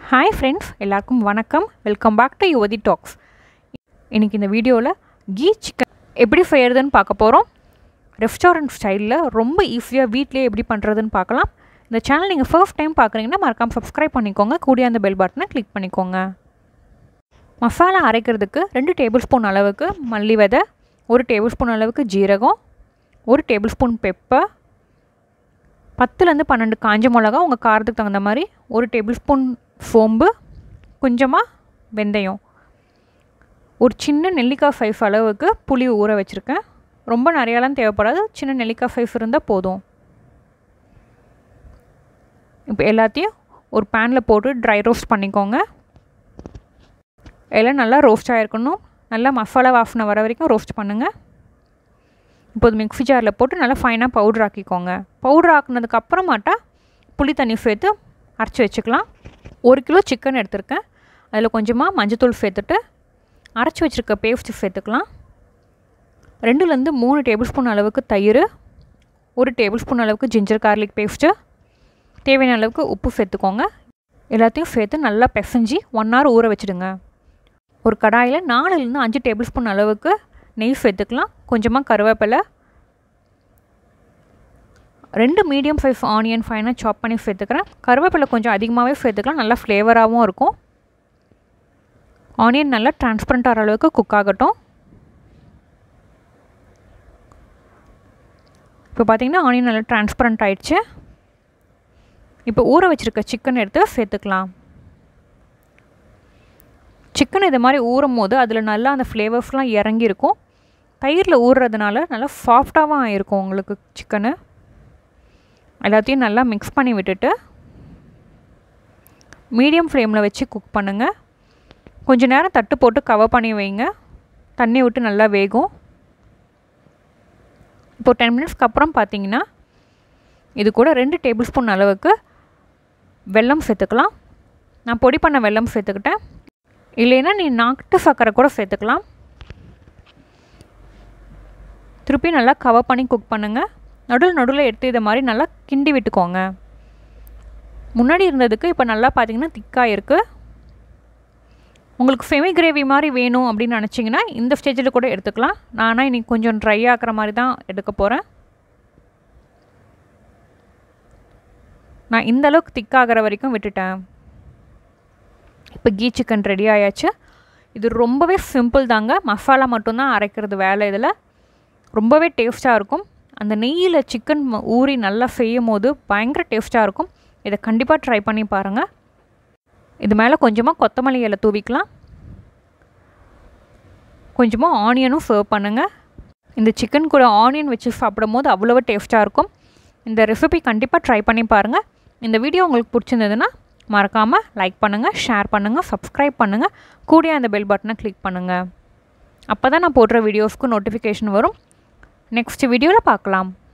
hi friends எல்லாருக்கும் வணக்கம் welcome back to Yuvathi talks இன்றைக்கி இந்த வீடியோவில் கீ சிக்கன் எப்படி செய்கிறதுன்னு பார்க்க போகிறோம் ரெஸ்டாரண்ட் ஸ்டைலில் ரொம்ப ஈஸியாக வீட்லேயே எப்படி பண்ணுறதுன்னு பார்க்கலாம் இந்த சேனல் நீங்கள் ஃபர்ஸ்ட் டைம் பார்க்குறீங்கன்னா மறக்காமல் சப்ஸ்கிரைப் பண்ணிக்கோங்க கூடிய அந்த பெல் பட்டனை கிளிக் பண்ணிக்கோங்க மசாலா அரைக்கிறதுக்கு ரெண்டு டேபிள் ஸ்பூன் அளவுக்கு மல்லி விதை ஒரு டேபிள் ஸ்பூன் அளவுக்கு ஜீரகம் ஒரு டேபிள் ஸ்பூன் பெப்பர் பத்துலேருந்து பன்னெண்டு காஞ்ச மிளகா உங்கள் காரத்துக்கு தகுந்த மாதிரி ஒரு டேபிள் ஸ்பூன் சோம்பு கொஞ்சமாக வெந்தயம் ஒரு சின்ன நெல்லிக்காய் சைஸ் அளவுக்கு புளி ஊற வச்சுருக்கேன் ரொம்ப நிறையாலாம் தேவைப்படாது சின்ன நெல்லிக்காய் சைஸ் இருந்தால் போதும் இப்போ எல்லாத்தையும் ஒரு பேனில் போட்டு ட்ரை ரோஸ்ட் பண்ணிக்கோங்க எல்லாம் நல்லா ரோஸ்ட் ஆகிருக்கணும் நல்லா மசாலா வாசனை வர வரைக்கும் ரோஸ்ட் பண்ணுங்கள் இப்போது மிக்ஸி ஜாரில் போட்டு நல்லா ஃபைனாக பவுட்ரு ஆக்கிக்கோங்க பவுட்ரு ஆக்குனதுக்கு அப்புறமாட்டா புளி தண்ணி சேர்த்து அரைச்சி வச்சுக்கலாம் ஒரு கிலோ சிக்கன் எடுத்திருக்கேன் அதில் கொஞ்சமாக மஞ்சத்தூள் சேர்த்துட்டு அரைச்சி வச்சுருக்க பேஸ்ட்டு சேர்த்துக்கலாம் ரெண்டுலேருந்து மூணு டேபிள் ஸ்பூன் அளவுக்கு தயிர் ஒரு டேபிள் ஸ்பூன் அளவுக்கு ஜிஞ்சர் கார்லிக் பேஸ்ட்டு தேவையான அளவுக்கு உப்பு சேர்த்துக்கோங்க எல்லாத்தையும் சேர்த்து நல்லா பிசைஞ்சி ஒன் ஹவர் ஊற வச்சுடுங்க ஒரு கடாயில் நாலுலேருந்து அஞ்சு டேபிள் ஸ்பூன் அளவுக்கு நெய் சேர்த்துக்கலாம் கொஞ்சமாக கருவேப்பிலை ரெண்டு மீடியம் சைஸ் ஆனியன் ஃபைனாக சாப் பண்ணி சேர்த்துக்கிறேன் கருவேப்பிலை கொஞ்சம் அதிகமாகவே சேர்த்துக்கலாம் நல்லா ஃப்ளேவராகவும் இருக்கும் ஆனியன் நல்லா டிரான்ஸ்பரண்ட் ஆகிற அளவுக்கு குக் ஆகட்டும் இப்போ பார்த்திங்கன்னா ஆனியன் நல்லா டிரான்ஸ்பரண்ட் ஆயிடுச்சு இப்போ ஊற வச்சுருக்க சிக்கன் எடுத்து சேர்த்துக்கலாம் சிக்கன் இது மாதிரி ஊறும் போது அதில் நல்லா அந்த ஃப்ளேவர்ஸ்லாம் இறங்கியிருக்கும் தயிரில் ஊறுறதுனால நல்லா சாஃப்டாகவும் ஆகிருக்கும் உங்களுக்கு சிக்கனு எல்லாத்தையும் நல்லா மிக்ஸ் பண்ணி விட்டுட்டு மீடியம் ஃப்ளேமில் வச்சு குக் பண்ணுங்கள் கொஞ்சம் நேரம் தட்டு போட்டு கவர் பண்ணி வைங்க தண்ணி விட்டு நல்லா வேகும் இப்போது டென் மினிட்ஸ்க்கு அப்புறம் பார்த்தீங்கன்னா இது கூட ரெண்டு டேபிள் ஸ்பூன் அளவுக்கு வெல்லம் சேர்த்துக்கலாம் நான் பொடி பண்ண வெல்லம் சேர்த்துக்கிட்டேன் இல்லைன்னா நீ நாட்டு சர்க்கரை கூட சேர்த்துக்கலாம் திருப்பி நல்லா கவர் பண்ணி குக் பண்ணுங்கள் நடுவில் நடுவில் எடுத்து இதை மாதிரி நல்லா கிண்டி விட்டுக்கோங்க முன்னாடி இருந்ததுக்கு இப்போ நல்லா பார்த்தீங்கன்னா திக்காக இருக்குது உங்களுக்கு செமி கிரேவி மாதிரி வேணும் அப்படின்னு நினச்சிங்கன்னா இந்த ஸ்டேஜில் கூட எடுத்துக்கலாம் நானாக இன்றைக்கி கொஞ்சம் ட்ரை ஆக்கிற மாதிரி தான் எடுக்க போகிறேன் நான் இந்த அளவுக்கு திக்காகிற வரைக்கும் விட்டுட்டேன் இப்போ கீ சிக்கன் ரெடி ஆயாச்சு இது ரொம்பவே சிம்பிள் தாங்க மசாலா மட்டும்தான் அரைக்கிறது வேலை இதில் ரொம்பவே டேஸ்ட்டாக இருக்கும் அந்த நெய்யில் சிக்கன் ஊறி நல்லா செய்யும் போது பயங்கர டேஸ்ட்டாக இருக்கும் இதை கண்டிப்பாக ட்ரை பண்ணி பாருங்கள் இது மேலே கொஞ்சமாக கொத்தமல்லி இலை தூவிக்கலாம் கொஞ்சமாக ஆனியனும் சர்வ் பண்ணுங்கள் இந்த சிக்கன் கூட ஆனியன் வச்சு சாப்பிடும் போது அவ்வளோ டேஸ்ட்டாக இருக்கும் இந்த ரெசிபி கண்டிப்பாக ட்ரை பண்ணி பாருங்கள் இந்த வீடியோ உங்களுக்கு பிடிச்சிருந்ததுன்னா மறக்காமல் லைக் பண்ணுங்கள் ஷேர் பண்ணுங்கள் சப்ஸ்கிரைப் பண்ணுங்கள் கூடிய அந்த பெல் பட்டனை கிளிக் பண்ணுங்கள் அப்போ தான் நான் போடுற வீடியோஸ்க்கு நோட்டிஃபிகேஷன் வரும் நெக்ஸ்ட் வீடியோவில் பார்க்கலாம்